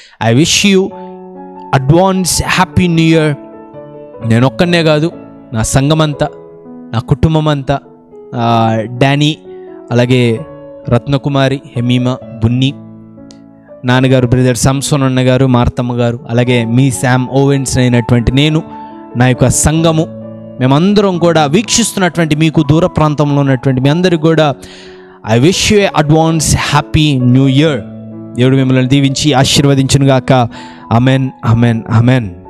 I wish you advance happy new year నేను ఒక్కనే కాదు నా సంఘం అంతా నా కుటుంబం అంతా ఆ, డానీ అలాగే రత్నకుమారి హెమీమ బున్ని నాన్నగారు బ్రదర్ సంసోన్ అన్న గారు మార్తమ్మ గారు అలాగే మీ శామ్ ఓవెన్స్ అయినటువంటి నేను నా యొక్క సంఘము మేమందరం కూడా వీక్షిస్తున్నటువంటి మీకు దూర ప్రాంతంలో ఉన్నటువంటి మీ అందరికి కూడా I wish you advance happy new year దేవుడు మిమ్మల్ని దీవించి ఆశీర్వదించునుగాక అమెన్ అమెన్ అమెన్